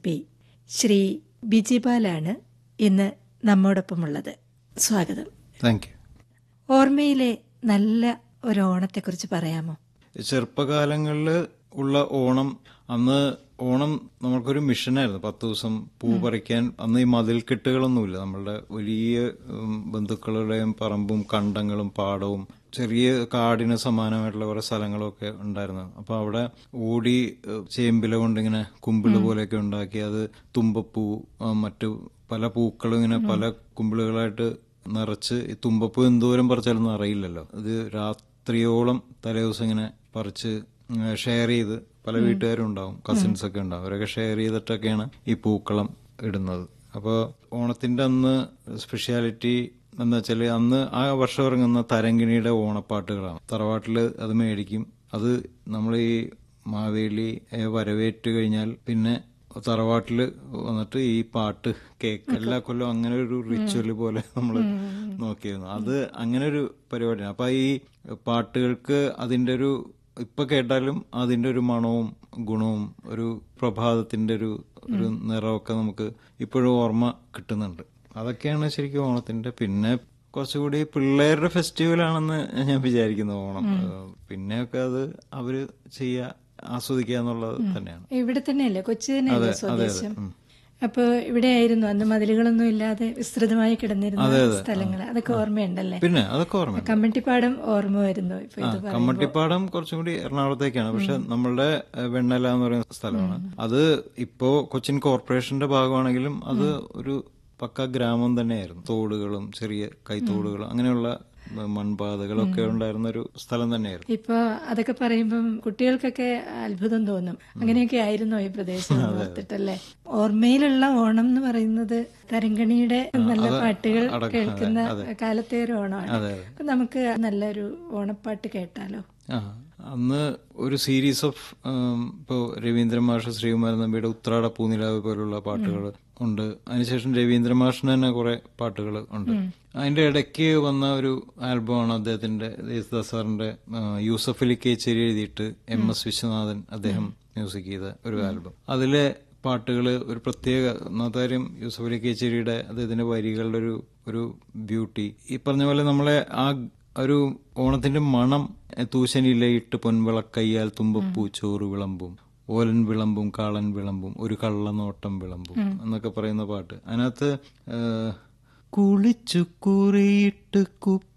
ശില്പി ശ്രീ ബിജിപാലാണ് ഇന്ന് നമ്മോടൊപ്പമുള്ളത് സ്വാഗതം താങ്ക് യു ഓർമ്മയിലെ നല്ല ഒരു ഓണത്തെക്കുറിച്ച് പറയാമോ ചെറുപ്പകാലങ്ങളിൽ ഉള്ള ഓണം അന്ന് ഓണം നമ്മൾക്കൊരു മിഷനായിരുന്നു പത്ത് ദിവസം പൂ പറിക്കാൻ അന്ന് ഈ മതിൽക്കെട്ടുകളൊന്നുമില്ല നമ്മളുടെ വലിയ ഉം, ബന്ധുക്കളുടെയും പറമ്പും കണ്ടങ്ങളും പാടവും ചെറിയ കാടിന് സമാനമായിട്ടുള്ള കുറെ സ്ഥലങ്ങളൊക്കെ ഉണ്ടായിരുന്നു അപ്പൊ അവിടെ ഓടി ഏഹ്, ചേമ്പില കൊണ്ടിങ്ങനെ കുമ്പിള് പോലെയൊക്കെ ഉണ്ടാക്കി അത് തുമ്പപ്പൂ ആ, മറ്റു പല പൂക്കളും ഇങ്ങനെ പല കുമ്പിളുകളായിട്ട് നിറച്ച് ഈ തുമ്പപ്പൂ എന്തോരം പറിച്ചാലൊന്നും അറിയില്ലല്ലോ ഇത് രാത്രിയോളം തലേദിവസം ഇങ്ങനെ പറിച്ച് ഷെയർ ചെയ്ത് പല വീട്ടുകാരും ഉണ്ടാവും കസിൻസ് ഒക്കെ ഉണ്ടാവും അവരൊക്കെ ഷെയർ ചെയ്തിട്ടൊക്കെയാണ് ഈ പൂക്കളം ഇടുന്നത് അപ്പോൾ ഓണത്തിന്റെ അന്ന് സ്പെഷ്യാലിറ്റി എന്താ വെച്ചാൽ അന്ന് ആ വർഷം ഇറങ്ങുന്ന തരങ്കിണിയുടെ ഓണപ്പാട്ടുകളാണ് തറവാട്ടിൽ അത് മേടിക്കും അത് നമ്മൾ ഈ മാവേലി വരവേറ്റ് കഴിഞ്ഞാൽ പിന്നെ തറവാട്ടില് വന്നിട്ട് ഈ പാട്ട് കേക്ക് എല്ലാ കൊല്ലം അങ്ങനെ ഒരു റിച്വൽ പോലെ നമ്മൾ നോക്കിയിരുന്നു അത് അങ്ങനെ ഒരു പരിപാടിയാണ് അപ്പൊ ഈ പാട്ടുകൾക്ക് അതിന്റെ ഒരു ഇപ്പൊ കേട്ടാലും അതിന്റെ ഒരു മണവും ഗുണവും ഒരു പ്രഭാതത്തിന്റെ ഒരു ഒരു നിറമൊക്കെ നമുക്ക് ഇപ്പോഴും ഓർമ്മ കിട്ടുന്നുണ്ട് അതൊക്കെയാണ് ശരിക്കും ഓണത്തിന്റെ പിന്നെ കുറച്ചുകൂടി പിള്ളേരുടെ ഫെസ്റ്റിവൽ ആണെന്ന് ഞാൻ വിചാരിക്കുന്നു ഓണം ഏഹ് പിന്നെയൊക്കെ അത് അവര് ചെയ്യുക ആസ്വദിക്കുക എന്നുള്ളത് തന്നെയാണ് ഇവിടെ തന്നെയല്ലേ കൊച്ചി തന്നെയല്ലേ സ്വദേശം അപ്പൊ ഇവിടെയായിരുന്നു അന്ന് മതിലുകളൊന്നും ഇല്ലാതെ വിസ്തൃതമായി കിടന്നിരുന്ന സ്ഥലങ്ങൾ അതൊക്കെ ഓർമ്മയുണ്ടല്ലേ പിന്നെ അതൊക്കെ ഓർമ്മ കമ്മട്ടിപ്പാടം ഓർമ്മ വരുന്നു ഇപ്പൊ ഇത് പറയുമ്പോ. കമ്മട്ടിപ്പാടം കുറച്ചും കൂടി എറണാകുളത്തേക്കാണ് പക്ഷെ നമ്മളുടെ ഏഹ്, വെണ്ണല എന്ന് പറയുന്ന സ്ഥലമാണ് അത് ഇപ്പോ കൊച്ചിൻ കോർപ്പറേഷന്റെ ഭാഗമാണെങ്കിലും അത് ഒരു പക്ക ഗ്രാമം തന്നെയായിരുന്നു തോടുകളും ചെറിയ കൈത്തോടുകളും അങ്ങനെയുള്ള ഏഹ്, മൺപാതകളൊക്കെ ഉണ്ടായിരുന്ന ഒരു സ്ഥലം തന്നെയായിരുന്നു ഇപ്പൊ അതൊക്കെ പറയുമ്പം കുട്ടികൾക്കൊക്കെ അത്ഭുതം തോന്നും അങ്ങനെയൊക്കെ ആയിരുന്നോ ഈ പ്രദേശം എന്ന് ഓർത്തിട്ടല്ലേ ഓർമ്മയിലുള്ള ഓണം എന്ന് പറയുന്നത് തരങ്കണിയുടെ നല്ല പാട്ടുകൾ കേൾക്കുന്ന കാലത്തെ ഒരു ഓണമാണ് അപ്പൊ നമുക്ക് നല്ലൊരു ഓണപ്പാട്ട് കേട്ടാലോ ആ അന്ന് ഒരു സീരീസ് ഓഫ് ഇപ്പോൾ രവീന്ദ്രൻ മാഷ് ശ്രീകുമാരൻ നമ്പിയുടെ ഉത്രാട പൂനിലാവ് പോലുള്ള പാട്ടുകൾ ഉണ്ട് അതിനുശേഷം രവീന്ദ്ര മാഷിന് തന്നെ കുറെ പാട്ടുകൾ ഉണ്ട് അതിന്റെ ഇടയ്ക്ക് വന്ന ഒരു ആൽബമാണ് അദ്ദേഹത്തിന്റെ യേശുദാസ് സാറിന്റെ ആ, യൂസഫ് അലി കേച്ചേരി എഴുതിയിട്ട് എം എസ് വിശ്വനാഥൻ അദ്ദേഹം മ്യൂസിക് ചെയ്ത ഒരു ആൽബം അതിലെ പാട്ടുകൾ ഒരു പ്രത്യേക ഒന്നാമത്തെ കാര്യം യൂസഫ് അലി കേച്ചേരിയുടെ അദ്ദേഹത്തിന്റെ വരികളുടെ ഒരു ഒരു ബ്യൂട്ടി ഈ പറഞ്ഞ പോലെ നമ്മളെ ആ ഒരു ഓണത്തിന്റെ മണം എ, തൂശനിലയിട്ട് പൊൻവിളക്കയ്യാൽ തുമ്പപ്പൂ ചോറ് വിളമ്പും ഓലൻ വിളമ്പും കാളൻ വിളമ്പും ഒരു കള്ളനോട്ടം വിളമ്പും എന്നൊക്കെ പറയുന്ന പാട്ട് അതിനകത്ത് ഏഹ്, കുളിച്ചു കുറിയിട്ട് കുപ്പി